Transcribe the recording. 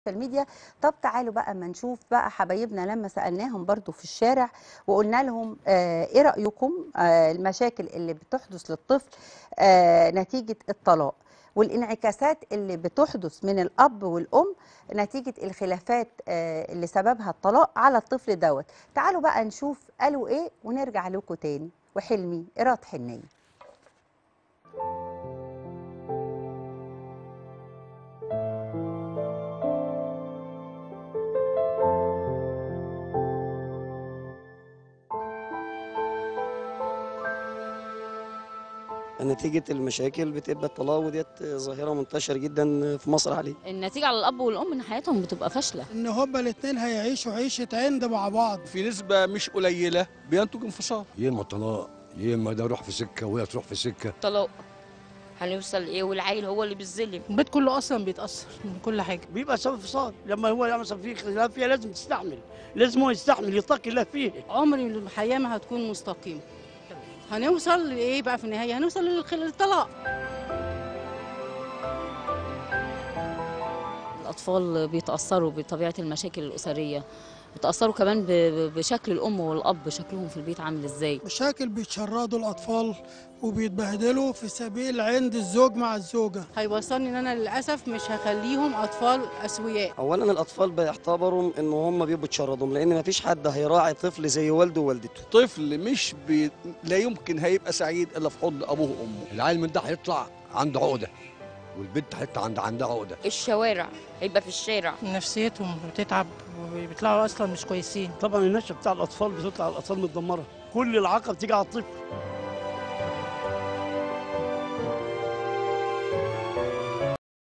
الميديا طب تعالوا بقى ما نشوف بقى حبايبنا لما سألناهم برضو في الشارع وقلنا لهم آه ايه رأيكم آه المشاكل اللي بتحدث للطفل آه نتيجة الطلاق والانعكاسات اللي بتحدث من الأب والأم نتيجة الخلافات آه اللي سببها الطلاق على الطفل دوت تعالوا بقى نشوف قالوا ايه ونرجع لكم تاني وحلمي إيراد حنية نتيجة المشاكل بتبقى الطلاق وديت ظاهرة منتشرة جدا في مصر عليه النتيجة على الأب والأم إن حياتهم بتبقى فاشلة ان هما الاثنين هيعيشوا عيشه عند مع بعض في نسبة مش قليلة بينتج انفصال يا اما طلاق يا اما ده يروح في سكه وهي تروح في سكه طلاق هنوصل ايه والعيل هو اللي بيتظلم البيت كله اصلا بيتاثر من كل حاجه بيبقى سبب فساد لما هو مثلا في خلاف فيها لازم تستحمل لازم هو يستحمل يتقي الله فيه عمر الحياه ما هتكون مستقيمه هنوصل لايه بقى في النهايه هنوصل للخ- للطلاق الأطفال بيتأثروا بطبيعة المشاكل الأسرية بيتأثروا كمان ب- ب- بشكل الأم والأب شكلهم في البيت عامل إزاي مشاكل بيتشردوا الاطفال وبيتبهدلوا في سبيل عند الزوج مع الزوجه هيوصلني ان انا للاسف مش هخليهم اطفال اسوياء أولا الأطفال بيعتبروا إن هم بيبقوا تشردهم لأن مفيش حد هيراعي طفل زي والده ووالدته طفل مش بي... لا يمكن هيبقى سعيد إلا في حضن أبوه وأمه العيل من ده هيطلع عنده عقده والبنت هيطلع عند عندها عقده الشوارع هيبقى في الشارع نفسيتهم بتتعب وبيطلعوا اصلا مش كويسين طبعا النشأة بتاع الاطفال بتطلع الاطفال متدمره كل العاقه بتيجي على الطفل